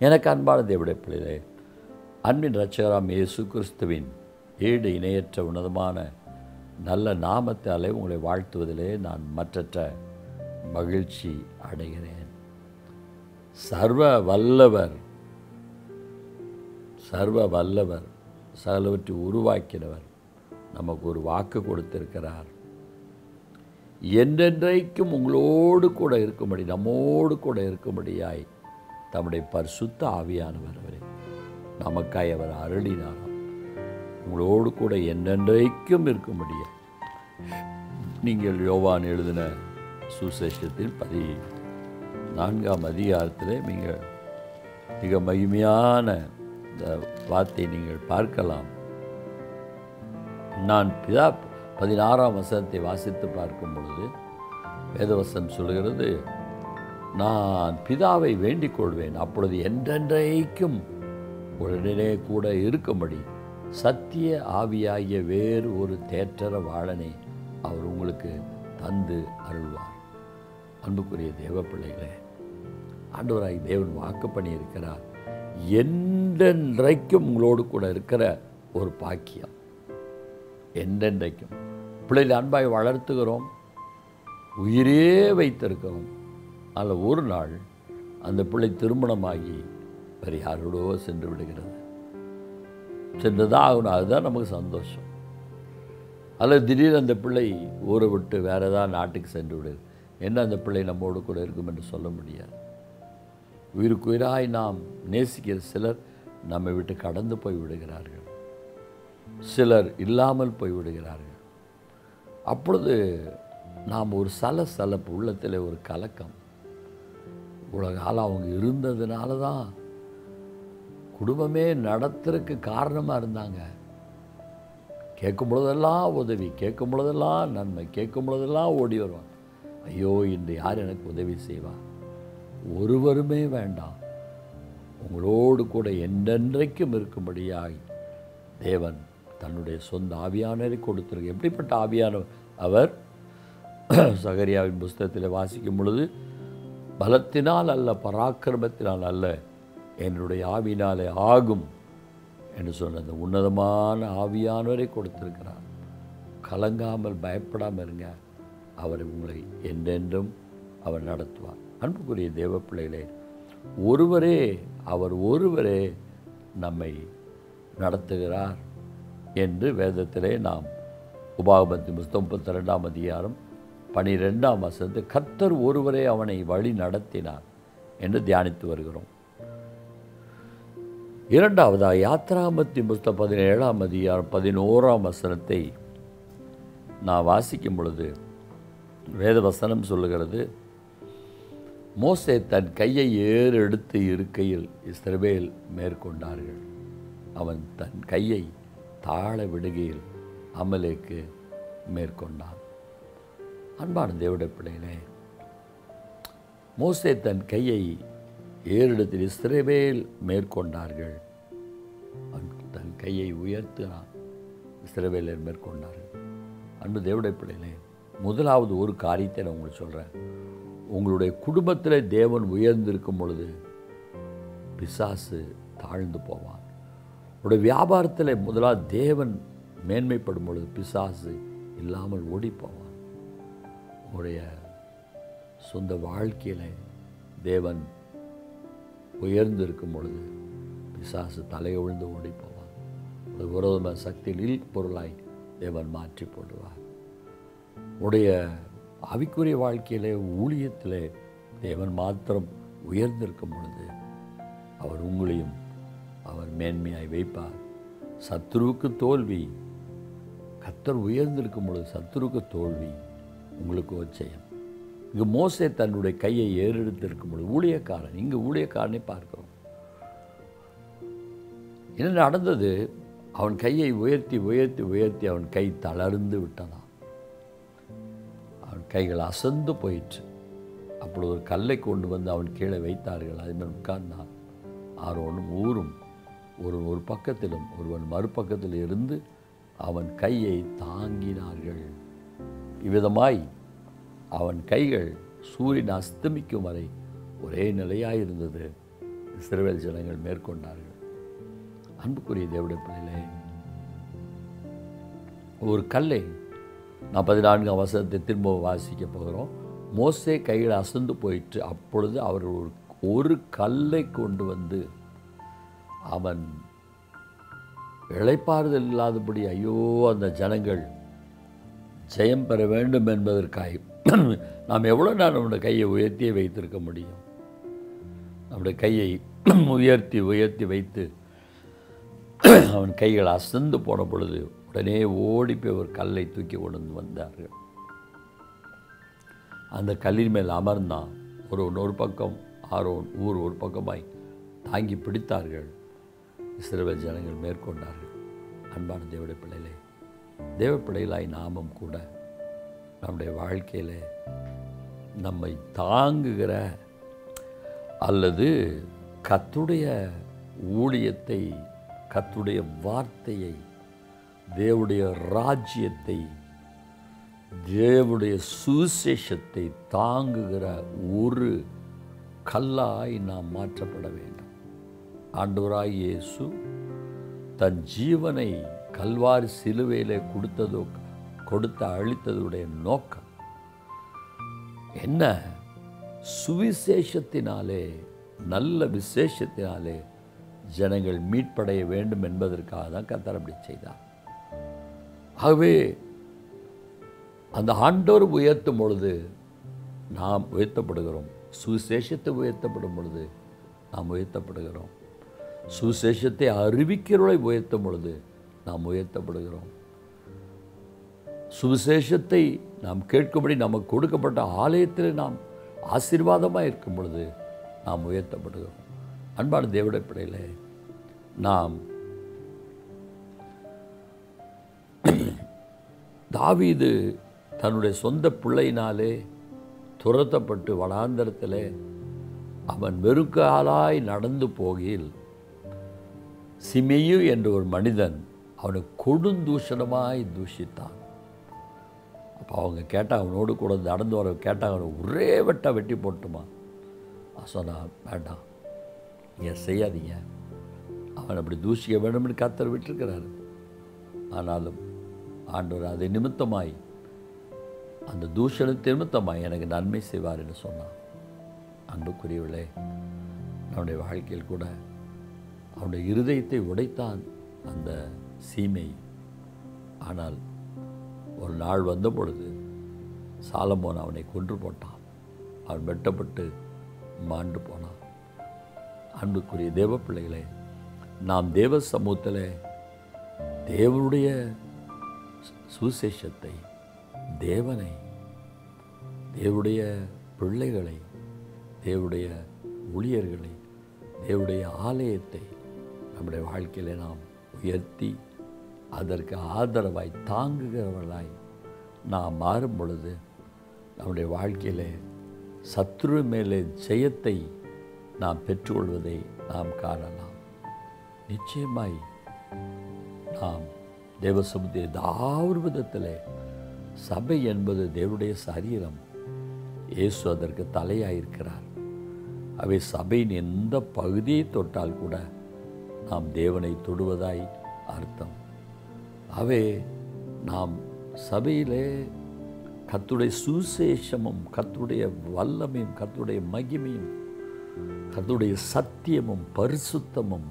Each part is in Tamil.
எனக்கு அன்பான தேவடைய பிள்ளைகளே அன்பின் ரட்சகராம் இயேசு கிறிஸ்துவின் ஈடு இணையற்ற உன்னதமான நல்ல நாமத்தாலே உங்களை வாழ்த்துவதிலே நான் மற்றற்ற மகிழ்ச்சி அடைகிறேன் சர்வ வல்லவர் சர்வ வல்லவர் சகலவற்றை உருவாக்கினவர் நமக்கு ஒரு வாக்கு கொடுத்திருக்கிறார் என்றென்றைக்கும் உங்களோடு கூட இருக்கும்படி நம்மோடு கூட இருக்கும்படியாய் தம்முடைய பரிசுத்த ஆவியானவர் அவரே நமக்காய் அவர் அருளினாராம் உங்களோடு கூட என்றென்றைக்கும் இருக்கும்படியா நீங்கள் யோவான் எழுதின சுசேஷத்தில் பதி நான்காம் அதிகாரத்தில் நீங்கள் மிக மகிமையான இந்த வார்த்தையை நீங்கள் பார்க்கலாம் நான் பிதா பதினாறாம் வசனத்தை வாசித்து பார்க்கும் பொழுது வேதவசனம் சொல்கிறது நான் பிதாவை வேண்டிக் கொள்வேன் அப்பொழுது என்றென்றைக்கும் உடனே கூட இருக்கும்படி சத்திய ஆவியாகிய வேறு ஒரு தேற்றர வாழனை அவர் உங்களுக்கு தந்து அருள்வார் அன்புக்குரிய தேவ பிள்ளைகளே ஆண்டவராய் தேவன் வாக்கு பண்ணியிருக்கிறார் என்றென்றைக்கும் உங்களோடு கூட இருக்கிற ஒரு பாக்கியம் என்றென்றைக்கும் பிள்ளைகள் அன்பாய் வளர்த்துகிறோம் உயிரே வைத்திருக்கிறோம் அதில் ஒரு நாள் அந்த பிள்ளை திருமணமாகி வேறு யாரோடோ சென்று விடுகிறது சென்று தான் ஆகணும் அதுதான் நமக்கு சந்தோஷம் அல்லது திடீர்னு அந்த பிள்ளை ஊரை விட்டு வேறு ஏதாவது நாட்டுக்கு சென்று விடுது என்ன அந்த பிள்ளை நம்மோடு கூட இருக்கும் என்று சொல்ல முடியாது உயிருக்கு உயிராய் நாம் நேசிக்கிற சிலர் நம்மை விட்டு கடந்து போய் விடுகிறார்கள் சிலர் இல்லாமல் போய் விடுகிறார்கள் அப்பொழுது நாம் ஒரு சல சலப்பு உள்ளத்தில் ஒரு கலக்கம் இவ்வளோ காலம் அவங்க இருந்ததுனால தான் குடும்பமே நடத்துறதுக்கு காரணமாக இருந்தாங்க கேட்கும் பொழுதெல்லாம் உதவி கேட்கும் பொழுதெல்லாம் நன்மை கேட்கும் பொழுதெல்லாம் ஓடி வருவாங்க ஐயோ இன்று யார் எனக்கு உதவி செய்வா ஒருவருமே வேண்டாம் உங்களோடு கூட என்றென்றைக்கும் இருக்கும்படியாய் தேவன் தன்னுடைய சொந்த ஆவியானரை கொடுத்திருக்கு எப்படிப்பட்ட ஆவியானவர் அவர் சகரியாவின் புஸ்தகத்தில் வாசிக்கும் பொழுது பலத்தினால் அல்ல பராக்கிரமத்தினால் அல்ல என்னுடைய ஆவினாலே ஆகும் என்று சொன்ன அந்த உன்னதமான ஆவியானவரை கொடுத்திருக்கிறார் கலங்காமல் பயப்படாமல் இருங்க அவர் உங்களை என்றென்றும் அவர் நடத்துவார் அன்புக்குரிய தேவ பிள்ளைகளே ஒருவரே அவர் ஒருவரே நம்மை நடத்துகிறார் என்று வேதத்திலே நாம் உபாகமத்தி புஸ்தகம் முப்பத்தி ரெண்டாம் அதிகாரம் பனிரெண்டாம் வசனத்து கர்த்தர் ஒருவரே அவனை வழி நடத்தினார் என்று தியானித்து வருகிறோம் இரண்டாவதாக யாத்ராமத்தி புஸ்தகம் பதினேழாம் அதிகாரம் பதினோராம் வசனத்தை நான் வாசிக்கும் பொழுது வேத வசனம் சொல்லுகிறது மோசே தன் கையை ஏறு எடுத்து இருக்கையில் இஸ்ரவேல் மேற்கொண்டார்கள் அவன் தன் கையை தாழ விடுகையில் அமலேக்கு மேற்கொண்டான் அன்பான தேவட பிள்ளைகளே மோசே தன் கையை ஏறிடத்தில் இஸ்ரவேல் மேற்கொண்டார்கள் அவன் தன் கையை உயர்த்தினான் இஸ்ரவேலர் மேற்கொண்டார்கள் அன்பு தேவட பிள்ளைகளே முதலாவது ஒரு காரியத்தை நான் உங்களுக்கு சொல்கிறேன் உங்களுடைய குடும்பத்தில் தேவன் உயர்ந்திருக்கும் பொழுது பிசாசு தாழ்ந்து போவான் உங்களுடைய வியாபாரத்தில் முதலாவது தேவன் மேன்மைப்படும் பொழுது பிசாசு இல்லாமல் ஓடி போவான் உங்களுடைய சொந்த வாழ்க்கையில் தேவன் உயர்ந்திருக்கும் பொழுது பிசாசு தலையை விழுந்து ஓடி போவான் ஒரு விரோதமான சக்தியில் பொருளாய் தேவன் மாற்றி போடுவார் உடைய ஆவிக்குரிய வாழ்க்கையிலே ஊழியத்திலே தேவன் மாத்திரம் உயர்ந்திருக்கும் பொழுது அவர் உங்களையும் அவர் மேன்மையாய் வைப்பார் சத்ருவுக்கு தோல்வி கத்தர் உயர்ந்திருக்கும் பொழுது சத்ருவுக்கு தோல்வி உங்களுக்கு வச்சயம் இங்கு மோசே தன்னுடைய கையை ஏறெடுத்திருக்கும் பொழுது ஊழியக்காரன் இங்கு ஊழியக்காரனை பார்க்கிறோம் என்ன நடந்தது அவன் கையை உயர்த்தி உயர்த்தி உயர்த்தி அவன் கை தளர்ந்து விட்டனான் அவன் கைகள் அசந்து போயிற்று அப்பொழுது ஒரு கல்லை கொண்டு வந்து அவன் கீழே வைத்தார்கள் அதன் உட்கார்ந்தான் ஆரோனும் ஊரும் ஒரு ஒரு பக்கத்திலும் ஒருவன் மறுபக்கத்தில் இருந்து அவன் கையை தாங்கினார்கள் இவ்விதமாய் அவன் கைகள் சூரியன் அஸ்தமிக்கும் வரை ஒரே நிலையாக இருந்தது இஸ்ரவேல் ஜனங்கள் மேற்கொண்டார்கள் அன்புக்குரிய தேவடைய பிள்ளைகளே ஒரு கல்லை நான் பதினான்கு அவசரத்தை திரும்ப வாசிக்க போகிறோம் மோசே கையில் அசந்து போயிட்டு அப்பொழுது அவர் ஒரு ஒரு கல்லை கொண்டு வந்து அவன் இழைப்பாறுதல் இல்லாதபடி ஐயோ அந்த ஜனங்கள் ஜெயம் பெற வேண்டும் என்பதற்காய் நாம் எவ்வளோ நாள் நம்முடைய கையை உயர்த்தியே வைத்திருக்க முடியும் நம்முடைய கையை உயர்த்தி உயர்த்தி வைத்து அவன் கைகள் அசந்து போன பொழுது உடனே ஓடி போய் ஒரு கல்லை தூக்கி கொண்டு வந்து வந்தார்கள் அந்த கல்லின் மேல் அமர்ந்தான் ஒரு ஒரு பக்கம் ஆரோன் ஊர் ஒரு பக்கமாய் தாங்கி பிடித்தார்கள் இஸ்ரவேல் ஜனங்கள் மேற்கொண்டார்கள் அன்பான தேவடைய பிள்ளைகளே தேவ பிள்ளைகளாய் நாமும் கூட நம்முடைய வாழ்க்கையில் நம்மை தாங்குகிற அல்லது கத்துடைய ஊழியத்தை கத்துடைய வார்த்தையை தேவடைய ராஜ்யத்தை தேவடைய சுவிசேஷத்தை தாங்குகிற ஒரு கல்லாய் நாம் மாற்றப்பட வேண்டும் ஆண்டவராய் இயேசு தன் ஜீவனை கல்வாரி சிலுவையிலே கொடுத்ததோ கொடுத்த அழித்ததுடைய நோக்கம் என்ன சுவிசேஷத்தினாலே நல்ல விசேஷத்தினாலே ஜனங்கள் மீட்படைய வேண்டும் என்பதற்காக தான் கத்தர் அப்படி செய்தார் ஆகவே அந்த ஆண்டோர் உயர்த்தும் பொழுது நாம் உயர்த்தப்படுகிறோம் சுவிசேஷத்தை உயர்த்தப்படும் பொழுது நாம் உயர்த்தப்படுகிறோம் சுவிசேஷத்தை அறிவிக்கிறவளை உயர்த்தும் பொழுது நாம் உயர்த்தப்படுகிறோம் சுவிசேஷத்தை நாம் கேட்கும்படி நமக்கு கொடுக்கப்பட்ட ஆலயத்தில் நாம் ஆசீர்வாதமாக இருக்கும் பொழுது நாம் உயர்த்தப்படுகிறோம் அன்பான தேவடைய பிள்ளையிலே நாம் தாவீது தன்னுடைய சொந்த பிள்ளையினாலே துரத்தப்பட்டு வனாந்தரத்தில் அவன் வெறுக்காலாய் நடந்து போகையில் சிமெயு என்ற ஒரு மனிதன் அவனை கொடுந்தூஷணமாய் தூஷித்தான் அப்போ அவங்க கேட்டால் அவனோடு கூட நடந்து வர கேட்டால் அவனை ஒரே வெட்ட வெட்டி போட்டுமா சொன்னான் வேண்டாம் நீங்கள் செய்யாதீங்க அவன் அப்படி தூஷிக்க வேண்டும்னு கத்தர் விட்டுருக்கிறாரு ஆனாலும் ஆண்டவர் அதை நிமித்தமாய் அந்த தூஷணத்தை நிமித்தமாய் எனக்கு நன்மை செய்வார் என்று சொன்னான் அன்புக்குரியவளே அவனுடைய வாழ்க்கையில் கூட அவனுடைய இருதயத்தை உடைத்தான் அந்த சீமை ஆனால் ஒரு நாள் வந்த பொழுது சாலமோன் அவனை கொன்று போட்டான் அவன் வெட்டப்பட்டு மாண்டு போனான் அன்புக்குரிய தேவ பிள்ளைகளே நாம் தேவ சமூகத்தில் தேவனுடைய சுசேஷத்தை தேவனை தேவனுடைய பிள்ளைகளை தேவனுடைய ஊழியர்களை தேவனுடைய ஆலயத்தை நம்முடைய வாழ்க்கையில் நாம் உயர்த்தி அதற்கு ஆதரவாய் தாங்குகிறவர்களாய் நாம் மாறும் பொழுது நம்முடைய வாழ்க்கையில் சத்ரு மேலே ஜெயத்தை நாம் பெற்றுக்கொள்வதை நாம் காணலாம் நிச்சயமாய் நாம் தேவசமுத்திய ஏதாவது விதத்தில் சபை என்பது தேவனுடைய சரீரம் இயேசு அதற்கு தலையாயிருக்கிறார் அவை சபையின் எந்த பகுதியை தொட்டால் கூட நாம் தேவனை தொடுவதாய் அர்த்தம் அவை நாம் சபையிலே கத்துடைய சுசேஷமும் கத்துடைய வல்லமையும் கத்துடைய மகிமையும் கத்துடைய சத்தியமும் பரிசுத்தமும்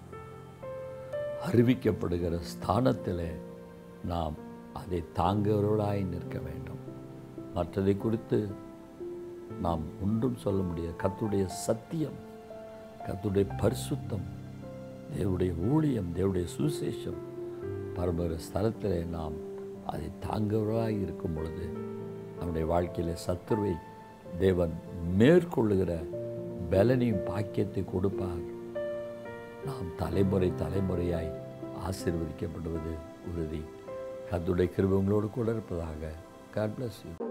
அறிவிக்கப்படுகிற ஸ்தானத்தில் நாம் அதை தாங்குகிறவர்களாய் நிற்க வேண்டும் மற்றதை குறித்து நாம் ஒன்றும் சொல்ல முடியாது கத்துடைய சத்தியம் கத்துடைய பரிசுத்தம் தேவனுடைய ஊழியம் தேவனுடைய சுசேஷம் பரம்பர ஸ்தலத்தில் நாம் அதை தாங்குவராக இருக்கும் பொழுது நம்முடைய வாழ்க்கையில் சத்துருவை தேவன் மேற்கொள்ளுகிற பலனையும் பாக்கியத்தை கொடுப்பார் நாம் தலைமுறை தலைமுறையாய் ஆசீர்வதிக்கப்படுவது உறுதி கத்துடைய கிருபங்களோடு கூட இருப்பதாக காட் பிளஸ் யூ